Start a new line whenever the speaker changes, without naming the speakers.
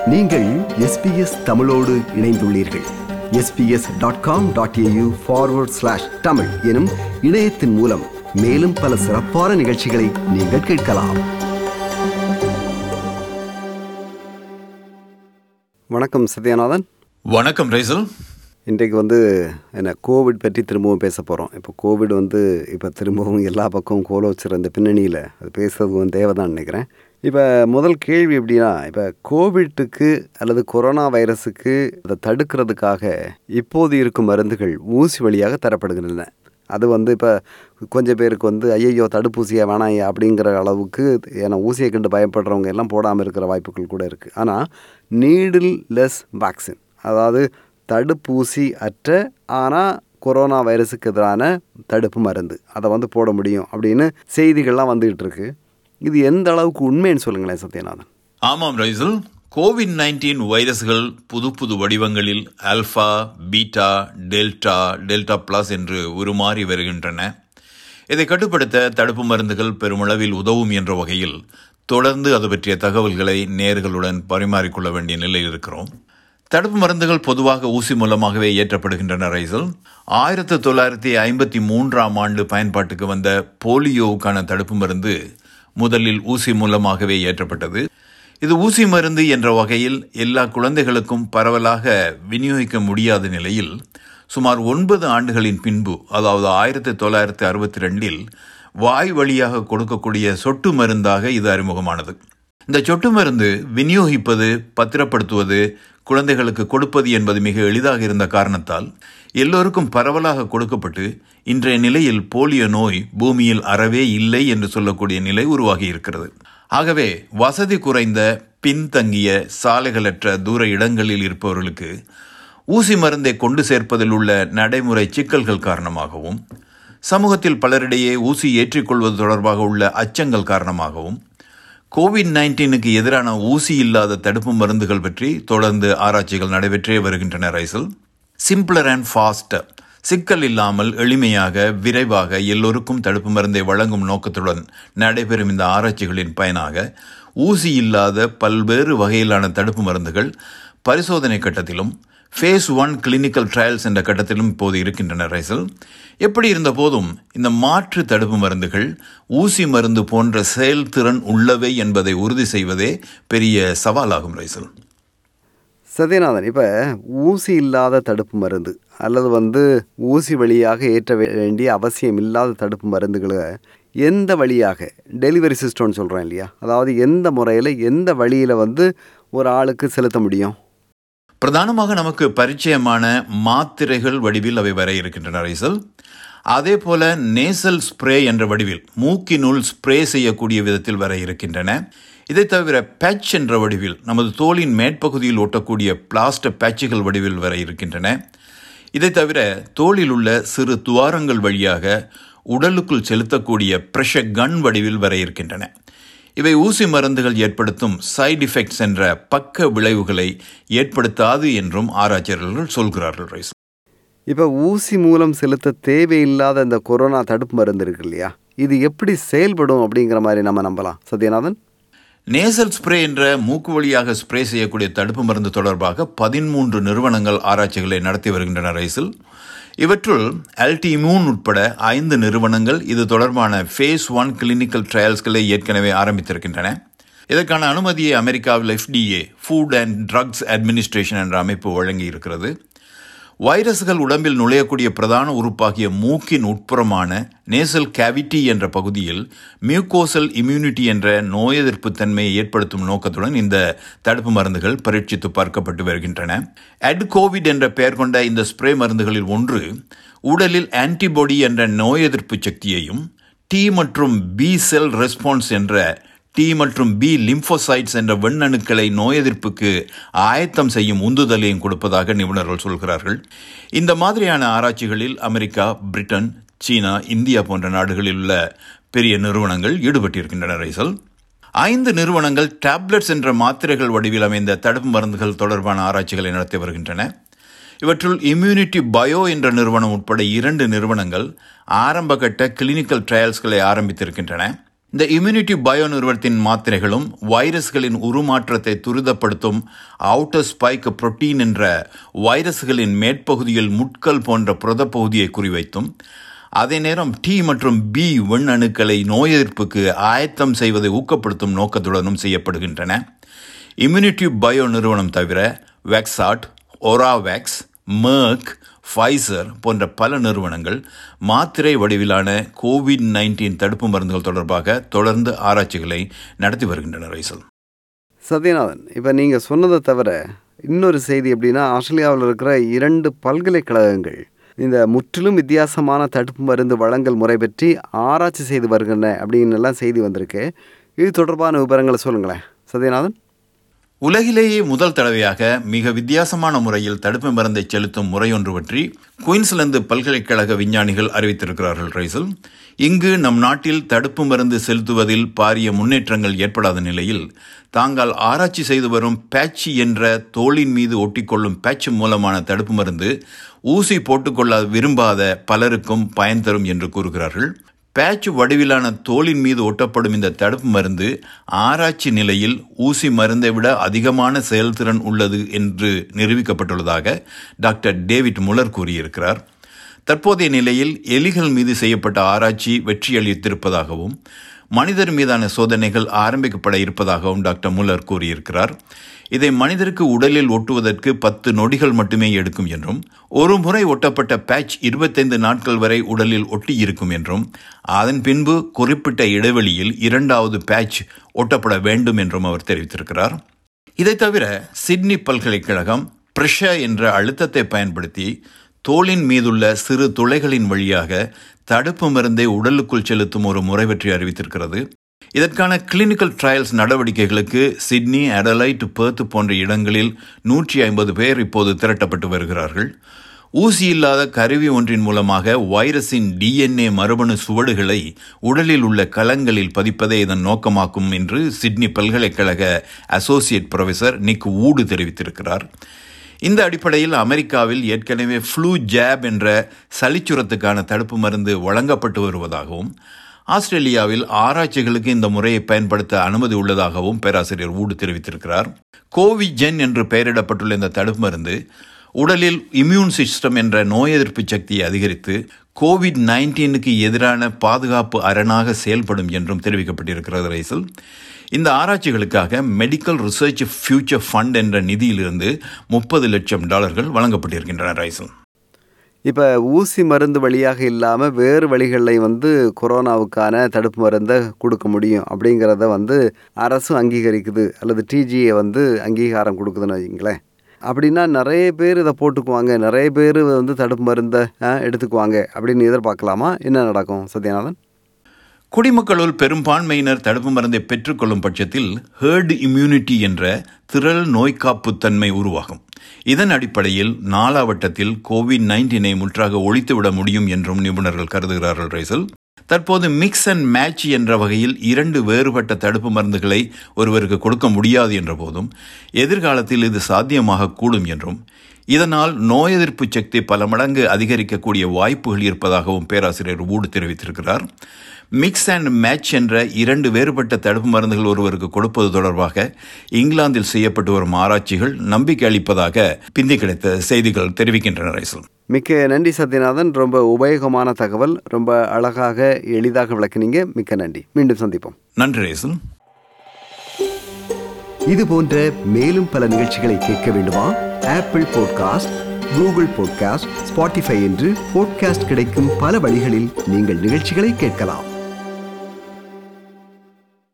நீங்கள் எஸ்பிஎஸ் தமிழோடு இணைந்துள்ளீர்கள் SBS dot com dot AU forward slash Tamil எனும் இணையத்தின் மூலம் மேலும் பல சிறப்பான நிகழ்ச்சிகளை நீங்கள் கேட்கலாம் வணக்கம் சத்யநாதன்
வணக்கம் ரைசல்
இன்றைக்கு வந்து என்ன கோவிட் பற்றி திரும்பவும் பேச போகிறோம் இப்போ கோவிட் வந்து இப்போ திரும்பவும் எல்லா பக்கமும் கோலோச்சுற இந்த பின்னணியில் அது பேசுறது வந்து தேவைதான் நினைக்கிறேன் இப்போ முதல் கேள்வி எப்படின்னா இப்போ கோவிட்டுக்கு அல்லது கொரோனா வைரஸுக்கு அதை தடுக்கிறதுக்காக இப்போது இருக்கும் மருந்துகள் ஊசி வழியாக தரப்படுகின்றன அது வந்து இப்போ கொஞ்சம் பேருக்கு வந்து ஐயையோ தடுப்பூசியை வேணாம் அப்படிங்கிற அளவுக்கு ஏன்னா ஊசியை கண்டு பயப்படுறவங்க எல்லாம் போடாமல் இருக்கிற வாய்ப்புகள் கூட இருக்குது ஆனால் நீடில் லெஸ் வேக்சின் அதாவது தடுப்பூசி அற்ற ஆனால் கொரோனா வைரஸுக்கு எதிரான தடுப்பு மருந்து அதை வந்து போட முடியும் அப்படின்னு செய்திகள்லாம் வந்துகிட்டு இருக்கு இது எந்த அளவுக்கு உண்மைன்னு சொல்லுங்களேன் சத்யநாதன்
ஆமாம் ரைசல் கோவிட் நைன்டீன் வைரஸ்கள் புது புது வடிவங்களில் alpha beta delta delta plus என்று உருமாறி வருகின்றன இதை கட்டுப்படுத்த தடுப்பு மருந்துகள் பெருமளவில் உதவும் என்ற வகையில் தொடர்ந்து அது பற்றிய தகவல்களை நேர்களுடன் பரிமாறிக்கொள்ள வேண்டிய நிலையில் இருக்கிறோம் தடுப்பு மருந்துகள் பொதுவாக ஊசி மூலமாகவே ஏற்றப்படுகின்றன ரைசல் ஆயிரத்தி தொள்ளாயிரத்தி ஐம்பத்தி மூன்றாம் ஆண்டு பயன்பாட்டுக்கு வந்த போலியோவுக்கான தடுப்பு மருந்து முதலில் ஊசி மூலமாகவே ஏற்றப்பட்டது இது ஊசி மருந்து என்ற வகையில் எல்லா குழந்தைகளுக்கும் பரவலாக விநியோகிக்க முடியாத நிலையில் சுமார் ஒன்பது ஆண்டுகளின் பின்பு அதாவது ஆயிரத்தி தொள்ளாயிரத்தி அறுபத்தி ரெண்டில் வாய் வழியாக கொடுக்கக்கூடிய சொட்டு மருந்தாக இது அறிமுகமானது இந்த சொட்டு மருந்து விநியோகிப்பது பத்திரப்படுத்துவது குழந்தைகளுக்கு கொடுப்பது என்பது மிக எளிதாக இருந்த காரணத்தால் எல்லோருக்கும் பரவலாக கொடுக்கப்பட்டு இன்றைய நிலையில் போலியோ நோய் பூமியில் அறவே இல்லை என்று சொல்லக்கூடிய நிலை உருவாகி இருக்கிறது ஆகவே வசதி குறைந்த பின்தங்கிய சாலைகளற்ற தூர இடங்களில் இருப்பவர்களுக்கு ஊசி மருந்தை கொண்டு சேர்ப்பதில் உள்ள நடைமுறை சிக்கல்கள் காரணமாகவும் சமூகத்தில் பலரிடையே ஊசி ஏற்றிக்கொள்வது தொடர்பாக உள்ள அச்சங்கள் காரணமாகவும் கோவிட் நைன்டீனுக்கு எதிரான ஊசி இல்லாத தடுப்பு மருந்துகள் பற்றி தொடர்ந்து ஆராய்ச்சிகள் நடைபெற்றே வருகின்றன ரைசல் சிம்பிளர் அண்ட் ஃபாஸ்டர் சிக்கல் இல்லாமல் எளிமையாக விரைவாக எல்லோருக்கும் தடுப்பு மருந்தை வழங்கும் நோக்கத்துடன் நடைபெறும் இந்த ஆராய்ச்சிகளின் பயனாக ஊசி இல்லாத பல்வேறு வகையிலான தடுப்பு மருந்துகள் பரிசோதனை கட்டத்திலும் ஃபேஸ் ஒன் கிளினிக்கல் ட்ரையல்ஸ் என்ற கட்டத்திலும் இப்போது இருக்கின்றன ரைசல் எப்படி இருந்த போதும் இந்த மாற்று தடுப்பு மருந்துகள் ஊசி மருந்து போன்ற செயல்திறன் உள்ளவை என்பதை உறுதி செய்வதே பெரிய சவாலாகும் ரைசல்
சத்யநாதன் இப்போ ஊசி இல்லாத தடுப்பு மருந்து அல்லது வந்து ஊசி வழியாக ஏற்ற வேண்டிய அவசியம் இல்லாத தடுப்பு மருந்துகளை எந்த வழியாக டெலிவரி சிஸ்டம்னு சொல்கிறோம் இல்லையா அதாவது எந்த முறையில் எந்த வழியில் வந்து ஒரு ஆளுக்கு செலுத்த முடியும்
பிரதானமாக நமக்கு பரிச்சயமான மாத்திரைகள் வடிவில் அவை வர இருக்கின்றன ரைசல் அதே போல நேசல் ஸ்ப்ரே என்ற வடிவில் மூக்கினுள் ஸ்ப்ரே செய்யக்கூடிய விதத்தில் வர இருக்கின்றன இதை தவிர பேட்ச் என்ற வடிவில் நமது தோலின் மேற்பகுதியில் ஒட்டக்கூடிய பிளாஸ்டர் பேட்சுகள் வடிவில் வர இருக்கின்றன இதை தவிர தோலில் உள்ள சிறு துவாரங்கள் வழியாக உடலுக்குள் செலுத்தக்கூடிய ப்ரெஷர் கன் வடிவில் வர இருக்கின்றன இவை ஊசி மருந்துகள் ஏற்படுத்தும் சைடு எஃபெக்ட்ஸ் என்ற பக்க விளைவுகளை ஏற்படுத்தாது என்றும் ஆராய்ச்சியாளர்கள் சொல்கிறார்கள் ரைஸ்
இப்போ ஊசி மூலம் செலுத்த தேவையில்லாத இந்த கொரோனா தடுப்பு மருந்து இருக்கு இல்லையா இது எப்படி செயல்படும் அப்படிங்கிற மாதிரி நம்ம நம்பலாம் சத்யநாதன்
நேசல் ஸ்ப்ரே என்ற மூக்கு வழியாக ஸ்ப்ரே செய்யக்கூடிய தடுப்பு மருந்து தொடர்பாக பதிமூன்று நிறுவனங்கள் ஆராய்ச்சிகளை நடத்தி வருகின்றன ரைசில் இவற்றுள் அல்டி இம்யூன் உட்பட ஐந்து நிறுவனங்கள் இது தொடர்பான ஃபேஸ் ஒன் கிளினிக்கல் ட்ரையல்ஸ்களை ஏற்கனவே ஆரம்பித்திருக்கின்றன இதற்கான அனுமதியை அமெரிக்காவில் FDA food and drugs administration என்ற அமைப்பு வழங்கி இருக்கிறது வைரஸ்கள் உடம்பில் நுழையக்கூடிய பிரதான உறுப்பாகிய மூக்கின் உட்புறமான நேசல் கேவிட்டி என்ற பகுதியில் மியூகோசல் இம்யூனிட்டி என்ற நோய் எதிர்ப்பு தன்மையை ஏற்படுத்தும் நோக்கத்துடன் இந்த தடுப்பு மருந்துகள் பரீட்சித்து பார்க்கப்பட்டு வருகின்றன அட் கோவிட் என்ற பெயர் கொண்ட இந்த ஸ்ப்ரே மருந்துகளில் ஒன்று உடலில் ஆன்டிபாடி என்ற நோய் எதிர்ப்பு சக்தியையும் டி மற்றும் பி செல் ரெஸ்பான்ஸ் என்ற டி மற்றும் பி லிம்போசைட்ஸ் என்ற வெண்ணணுக்களை நோய் எதிர்ப்புக்கு ஆயத்தம் செய்யும் உந்துதலையும் கொடுப்பதாக நிபுணர்கள் சொல்கிறார்கள் இந்த மாதிரியான ஆராய்ச்சிகளில் அமெரிக்கா பிரிட்டன் சீனா இந்தியா போன்ற நாடுகளில் உள்ள பெரிய நிறுவனங்கள் ஈடுபட்டிருக்கின்றன ரைசல் ஐந்து நிறுவனங்கள் டேப்லெட்ஸ் என்ற மாத்திரைகள் வடிவில் அமைந்த தடுப்பு மருந்துகள் தொடர்பான ஆராய்ச்சிகளை நடத்தி வருகின்றன இவற்றுள் இம்யூனிட்டி பயோ என்ற நிறுவனம் உட்பட இரண்டு நிறுவனங்கள் ஆரம்பகட்ட கிளினிக்கல் ட்ரையல்ஸ்களை ஆரம்பித்திருக்கின்றன இந்த இம்யூனிட்டி பயோ நிறுவனத்தின் மாத்திரைகளும் வைரஸ்களின் உருமாற்றத்தை துரிதப்படுத்தும் அவுட்டர் ஸ்பைக் புரோட்டீன் என்ற வைரஸ்களின் மேற்பகுதியில் முட்கள் போன்ற புரத பகுதியை குறிவைத்தும் அதே நேரம் டி மற்றும் பி வெண்ணணுக்களை நோய் எதிர்ப்புக்கு ஆயத்தம் செய்வதை ஊக்கப்படுத்தும் நோக்கத்துடனும் செய்யப்படுகின்றன இம்யூனிட்டி பயோ நிறுவனம் தவிர வெக்ஸாட் ஒராவேக்ஸ் மேர்க் ஃபைசர் போன்ற பல நிறுவனங்கள் மாத்திரை வடிவிலான கோவிட் நைன்டீன் தடுப்பு மருந்துகள் தொடர்பாக தொடர்ந்து ஆராய்ச்சிகளை நடத்தி வருகின்றன ரைசல்
சத்யநாதன் இப்போ நீங்கள் சொன்னதை தவிர இன்னொரு செய்தி எப்படின்னா ஆஸ்திரேலியாவில் இருக்கிற இரண்டு பல்கலைக்கழகங்கள் இந்த முற்றிலும் வித்தியாசமான தடுப்பு மருந்து வழங்கல் முறை பற்றி ஆராய்ச்சி செய்து வருகின்றன அப்படின்னு எல்லாம் செய்தி வந்திருக்கு இது தொடர்பான விவரங்களை சொல்லுங்களேன் சத்யநாதன்
உலகிலேயே முதல் தடவையாக மிக வித்தியாசமான முறையில் தடுப்பு மருந்தை செலுத்தும் முறையொன்று பற்றி குயின்ஸ்லாந்து பல்கலைக்கழக விஞ்ஞானிகள் அறிவித்திருக்கிறார்கள் ரைசல் இங்கு நம் நாட்டில் தடுப்பு மருந்து செலுத்துவதில் பாரிய முன்னேற்றங்கள் ஏற்படாத நிலையில் தாங்கள் ஆராய்ச்சி செய்து வரும் பேட்சி என்ற தோளின் மீது ஒட்டிக்கொள்ளும் பேட்ச் மூலமான தடுப்பு மருந்து ஊசி போட்டுக்கொள்ள விரும்பாத பலருக்கும் பயன் தரும் என்று கூறுகிறார்கள் பேட்ச் வடிவிலான தோலின் மீது ஒட்டப்படும் இந்த தடுப்பு மருந்து ஆராய்ச்சி நிலையில் ஊசி மருந்தை விட அதிகமான செயல்திறன் உள்ளது என்று நிரூபிக்கப்பட்டுள்ளதாக டாக்டர் டேவிட் முலர் கூறியிருக்கிறார் தற்போதைய நிலையில் எலிகள் மீது செய்யப்பட்ட ஆராய்ச்சி வெற்றியளித்திருப்பதாகவும் மனிதர் மீதான சோதனைகள் ஆரம்பிக்கப்பட இருப்பதாகவும் டாக்டர் முல்லர் கூறியிருக்கிறார் இதை மனிதருக்கு உடலில் ஒட்டுவதற்கு பத்து நொடிகள் மட்டுமே எடுக்கும் என்றும் ஒரு முறை ஒட்டப்பட்ட பேட்ச் இருபத்தைந்து நாட்கள் வரை உடலில் ஒட்டி இருக்கும் என்றும் அதன் பின்பு குறிப்பிட்ட இடைவெளியில் இரண்டாவது பேட்ச் ஒட்டப்பட வேண்டும் என்றும் அவர் தெரிவித்திருக்கிறார் இதை தவிர சிட்னி பல்கலைக்கழகம் பிரஷ என்ற அழுத்தத்தை பயன்படுத்தி தோலின் மீதுள்ள சிறு துளைகளின் வழியாக தடுப்பு மருந்தை உடலுக்குள் செலுத்தும் ஒரு முறை பற்றி அறிவித்திருக்கிறது இதற்கான கிளினிக்கல் ட்ரையல்ஸ் நடவடிக்கைகளுக்கு சிட்னி அடலைட் பேர்த் போன்ற இடங்களில் நூற்றி ஐம்பது பேர் இப்போது திரட்டப்பட்டு வருகிறார்கள் ஊசி இல்லாத கருவி ஒன்றின் மூலமாக வைரஸின் டிஎன்ஏ மரபணு சுவடுகளை உடலில் உள்ள கலங்களில் பதிப்பதே இதன் நோக்கமாக்கும் என்று சிட்னி பல்கலைக்கழக அசோசியேட் ப்ரொஃபசர் நிக் வூடு தெரிவித்திருக்கிறார் இந்த அடிப்படையில் அமெரிக்காவில் ஏற்கனவே ஃப்ளூ ஜேப் என்ற சளிச்சுரத்துக்கான தடுப்பு மருந்து வழங்கப்பட்டு வருவதாகவும் ஆஸ்திரேலியாவில் ஆராய்ச்சிகளுக்கு இந்த முறையை பயன்படுத்த அனுமதி உள்ளதாகவும் பேராசிரியர் வூடு தெரிவித்திருக்கிறார் கோவிஜென் என்று பெயரிடப்பட்டுள்ள இந்த தடுப்பு மருந்து உடலில் இம்யூன் சிஸ்டம் என்ற நோய் எதிர்ப்பு சக்தியை அதிகரித்து கோவிட் நைன்டீனுக்கு எதிரான பாதுகாப்பு அரணாக செயல்படும் என்றும் தெரிவிக்கப்பட்டிருக்கிறது ரைசல் இந்த ஆராய்ச்சிகளுக்காக மெடிக்கல் ரிசர்ச் ஃபியூச்சர் ஃபண்ட் என்ற நிதியிலிருந்து முப்பது லட்சம் டாலர்கள் வழங்கப்பட்டிருக்கின்றன ரைசல்
இப்போ ஊசி மருந்து வழியாக இல்லாமல் வேறு வழிகளில் வந்து கொரோனாவுக்கான தடுப்பு மருந்தை கொடுக்க முடியும் அப்படிங்கிறத வந்து அரசும் அங்கீகரிக்குது அல்லது டிஜியை வந்து அங்கீகாரம் கொடுக்குதுன்னு வைங்களேன் அப்படின்னா நிறைய பேர் இதை போட்டுக்குவாங்க நிறைய பேர் வந்து தடுப்பு மருந்தை எடுத்துக்குவாங்க அப்படின்னு எதிர்பார்க்கலாமா என்ன நடக்கும் சத்யநாதன்
குடிமக்களுள் பெரும்பான்மையினர் தடுப்பு மருந்தை பெற்றுக்கொள்ளும் பட்சத்தில் ஹேர்டு இம்யூனிட்டி என்ற திரள் நோய்க்காப்புத்தன்மை உருவாகும் இதன் அடிப்படையில் நாலாவட்டத்தில் கோவிட் நைன்டீனை முற்றாக ஒழித்துவிட முடியும் என்றும் நிபுணர்கள் கருதுகிறார்கள் ரைசல் தற்போது மிக்ஸ் அண்ட் மேட்ச் என்ற வகையில் இரண்டு வேறுபட்ட தடுப்பு மருந்துகளை ஒருவருக்கு கொடுக்க முடியாது என்ற போதும் எதிர்காலத்தில் இது சாத்தியமாக கூடும் என்றும் இதனால் நோய் எதிர்ப்பு சக்தி பல மடங்கு அதிகரிக்கக்கூடிய வாய்ப்புகள் இருப்பதாகவும் பேராசிரியர் வூடு தெரிவித்திருக்கிறார் மிக்ஸ் அண்ட் மேட்ச் என்ற இரண்டு வேறுபட்ட தடுப்பு மருந்துகள் ஒருவருக்கு கொடுப்பது தொடர்பாக இங்கிலாந்தில் செய்யப்பட்டு வரும் ஆராய்ச்சிகள் நம்பிக்கை அளிப்பதாக பிந்தி கிடைத்த செய்திகள் தெரிவிக்கின்றன ரைசல்
மிக்க நன்றி சத்யநாதன் ரொம்ப உபயோகமான தகவல் ரொம்ப அழகாக எளிதாக விளக்குனீங்க மிக்க நன்றி மீண்டும் சந்திப்போம்
நன்றி ரேசல்
இது போன்ற மேலும் பல நிகழ்ச்சிகளை கேட்க வேண்டுமா Apple podcast Google podcast Spotify என்று பாட்காஸ்ட் கிடைக்கும் பல வழிகளில் நீங்கள் நிகழ்ச்சிகளை கேட்கலாம்